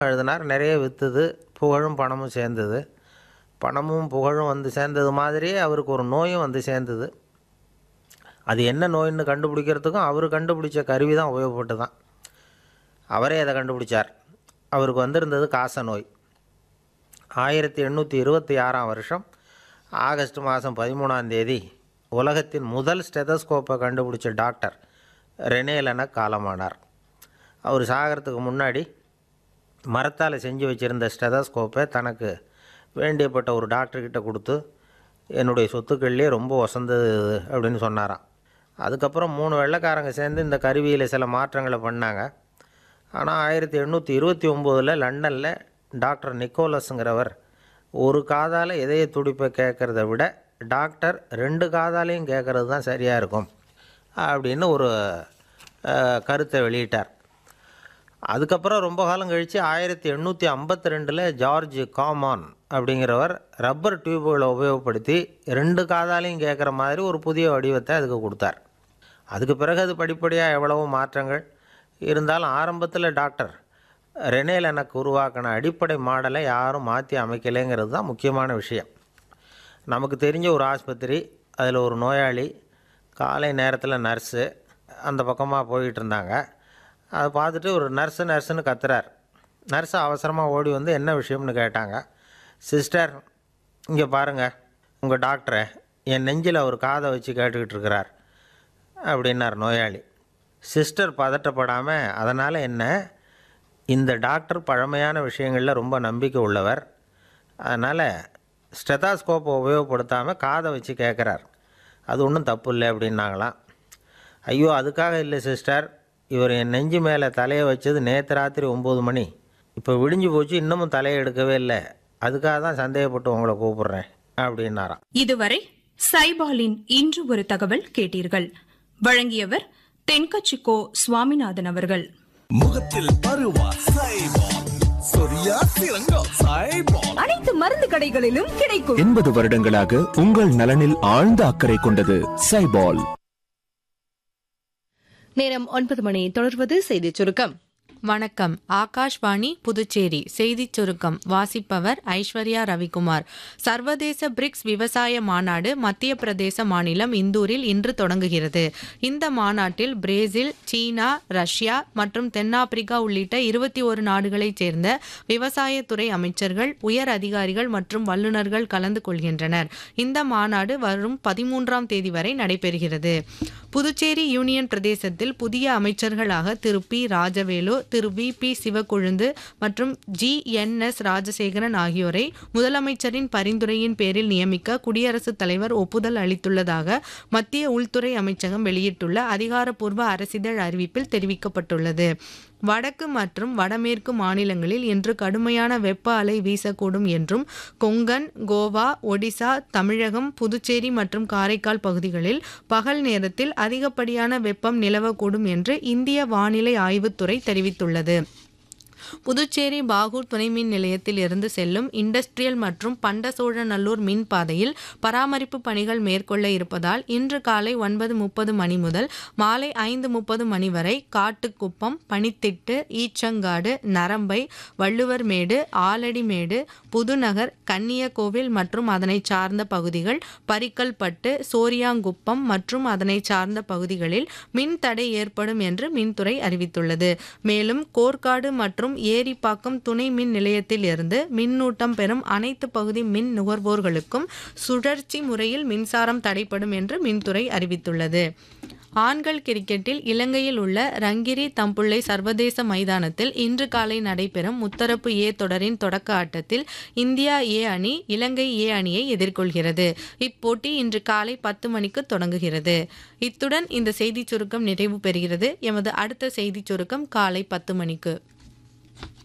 எழுதினார் நிறைய விற்றுது புகழும் பணமும் சேர்ந்தது பணமும் புகழும் வந்து சேர்ந்தது மாதிரியே அவருக்கு ஒரு நோயும் வந்து சேர்ந்தது அது என்ன நோயின்னு கண்டுபிடிக்கிறதுக்கும் அவர் கண்டுபிடிச்ச கருவி தான் உபயோகப்பட்டு தான் அவரே அதை கண்டுபிடிச்சார் அவருக்கு வந்திருந்தது காச நோய் ஆயிரத்தி எண்ணூற்றி இருபத்தி ஆறாம் வருஷம் ஆகஸ்ட் மாதம் பதிமூணாம் தேதி உலகத்தின் முதல் ஸ்டெதஸ்கோப்பை கண்டுபிடிச்ச டாக்டர் ரெனேலன காலமானார் அவர் சாகிறதுக்கு முன்னாடி மரத்தால் செஞ்சு வச்சுருந்த ஸ்டெதஸ்கோப்பை தனக்கு வேண்டியப்பட்ட ஒரு டாக்டர்கிட்ட கொடுத்து என்னுடைய சொத்துக்கள்லேயே ரொம்ப வசந்தது இது அப்படின்னு சொன்னாராம் அதுக்கப்புறம் மூணு வெள்ளைக்காரங்க சேர்ந்து இந்த கருவியில் சில மாற்றங்களை பண்ணாங்க ஆனால் ஆயிரத்தி எண்ணூற்றி இருபத்தி ஒம்போதில் லண்டனில் டாக்டர் நிக்கோலஸுங்கிறவர் ஒரு காதால் இதய துடிப்பை கேட்குறத விட டாக்டர் ரெண்டு காதாலையும் கேட்குறது தான் சரியாக இருக்கும் அப்படின்னு ஒரு அஹ், கருத்தை வெளியிட்டார் அதுக்கப்புறம் ரொம்ப காலம் கழித்து ஆயிரத்தி எண்ணூற்றி ஐம்பத்தி ரெண்டில் ஜார்ஜ் காமான் அப்படிங்கிறவர் ரப்பர் டியூப்களை உபயோகப்படுத்தி ரெண்டு காதாலையும் கேட்குற மாதிரி ஒரு புதிய வடிவத்தை அதுக்கு கொடுத்தார் அதுக்கு பிறகு அது படிப்படியாக எவ்வளவோ மாற்றங்கள் இருந்தாலும் ஆரம்பத்தில் டாக்டர் ரெனேல் எனக்கு உருவாக்கின அடிப்படை மாடலை யாரும் மாற்றி அமைக்கலைங்கிறது தான் முக்கியமான விஷயம் நமக்கு தெரிஞ்ச ஒரு ஆஸ்பத்திரி அதில் ஒரு நோயாளி காலை நேரத்தில் நர்ஸு அந்த பக்கமாக போயிட்டு இருந்தாங்க அதை பார்த்துட்டு ஒரு நர்ஸு நர்ஸுன்னு கத்துறார் நர்ஸு அவசரமாக ஓடி வந்து என்ன விஷயம்னு கேட்டாங்க சிஸ்டர் இங்கே பாருங்கள் உங்கள் டாக்டரை என் நெஞ்சில் ஒரு காதை வச்சு கேட்டுக்கிட்டு இருக்கிறார் அப்படின்னார் நோயாளி சிஸ்டர் பதட்டப்படாமல் அதனால் என்ன இந்த டாக்டர் பழமையான விஷயங்களில் ரொம்ப நம்பிக்கை உள்ளவர் அதனால் ஸ்டெதாஸ்கோப்பை உபயோகப்படுத்தாமல் காதை வச்சு கேட்குறார் அது ஒன்றும் தப்பு இல்லை அப்படின்னாங்களாம் ஐயோ அதுக்காக இல்லை சிஸ்டர் இவர் என் நெஞ்சு மேலே தலையை வச்சது நேற்று ராத்திரி ஒம்பது மணி இப்போ விடிஞ்சு போச்சு இன்னமும் தலையை எடுக்கவே இல்லை அதுக்காக தான் சந்தேகப்பட்டு உங்களை கூப்பிடுறேன் அப்படின்னாராம் இதுவரை சைபாலின் இன்று ஒரு தகவல் கேட்டீர்கள் வழங்கியவர் தென்கச்சிக்கோ சுவாமிநாதன் அவர்கள் முகத்தில் பருவா சைபால் சொரியா சிறங்கோ சைபால் அனைத்து மருந்து கடைகளிலும் கிடைக்கும் எண்பது வருடங்களாக உங்கள் நலனில் ஆழ்ந்த அக்கறை கொண்டது சைபால் நேரம் ஒன்பது மணி தொடர்வது செய்திச் சுருக்கம் வணக்கம் ஆகாஷ்வாணி புதுச்சேரி செய்திச் சுருக்கம் வாசிப்பவர் ஐஸ்வர்யா ரவிக்குமார் சர்வதேச பிரிக்ஸ் விவசாய மாநாடு மத்திய பிரதேச மாநிலம் இந்தூரில் இன்று தொடங்குகிறது இந்த மாநாட்டில் பிரேசில் சீனா ரஷ்யா மற்றும் தென்னாப்பிரிக்கா உள்ளிட்ட இருபத்தி ஒரு நாடுகளைச் சேர்ந்த விவசாயத்துறை அமைச்சர்கள் உயர் அதிகாரிகள் மற்றும் வல்லுநர்கள் கலந்து கொள்கின்றனர் இந்த மாநாடு வரும் பதிமூன்றாம் தேதி வரை நடைபெறுகிறது புதுச்சேரி யூனியன் பிரதேசத்தில் புதிய அமைச்சர்களாக திரு பி ராஜவேலு திரு வி பி சிவக்கொழுந்து மற்றும் ஜி என் எஸ் ராஜசேகரன் ஆகியோரை முதலமைச்சரின் பரிந்துரையின் பேரில் நியமிக்க குடியரசுத் தலைவர் ஒப்புதல் அளித்துள்ளதாக மத்திய உள்துறை அமைச்சகம் வெளியிட்டுள்ள அதிகாரப்பூர்வ அரசிதழ் அறிவிப்பில் தெரிவிக்கப்பட்டுள்ளது வடக்கு மற்றும் வடமேற்கு மாநிலங்களில் இன்று கடுமையான வெப்ப அலை வீசக்கூடும் என்றும் கொங்கன் கோவா ஒடிசா தமிழகம் புதுச்சேரி மற்றும் காரைக்கால் பகுதிகளில் பகல் நேரத்தில் அதிகப்படியான வெப்பம் நிலவக்கூடும் என்று இந்திய வானிலை ஆய்வுத்துறை தெரிவித்துள்ளது புதுச்சேரி பாகூர் துணை மின் நிலையத்தில் இருந்து செல்லும் இண்டஸ்ட்ரியல் மற்றும் பண்டசோழநல்லூர் மின் பாதையில் பராமரிப்பு பணிகள் மேற்கொள்ள இருப்பதால் இன்று காலை ஒன்பது முப்பது மணி முதல் மாலை ஐந்து முப்பது மணி வரை காட்டுக்குப்பம் பனித்திட்டு ஈச்சங்காடு நரம்பை வள்ளுவர்மேடு ஆலடிமேடு புதுநகர் கன்னியகோவில் மற்றும் அதனை சார்ந்த பகுதிகள் பரிக்கல்பட்டு சோரியாங்குப்பம் மற்றும் அதனை சார்ந்த பகுதிகளில் மின் தடை ஏற்படும் என்று மின்துறை அறிவித்துள்ளது மேலும் கோர்க்காடு மற்றும் ஏரிப்பாக்கம் துணை மின் நிலையத்தில் இருந்து மின்னூட்டம் பெறும் அனைத்து பகுதி மின் நுகர்வோர்களுக்கும் சுழற்சி முறையில் மின்சாரம் தடைப்படும் என்று மின்துறை அறிவித்துள்ளது ஆண்கள் கிரிக்கெட்டில் இலங்கையில் உள்ள ரங்கிரி தம்புள்ளை சர்வதேச மைதானத்தில் இன்று காலை நடைபெறும் முத்தரப்பு ஏ தொடரின் தொடக்க ஆட்டத்தில் இந்தியா ஏ அணி இலங்கை ஏ அணியை எதிர்கொள்கிறது இப்போட்டி இன்று காலை பத்து மணிக்கு தொடங்குகிறது இத்துடன் இந்த செய்திச் சுருக்கம் நிறைவு பெறுகிறது எமது அடுத்த செய்திச் சுருக்கம் காலை பத்து மணிக்கு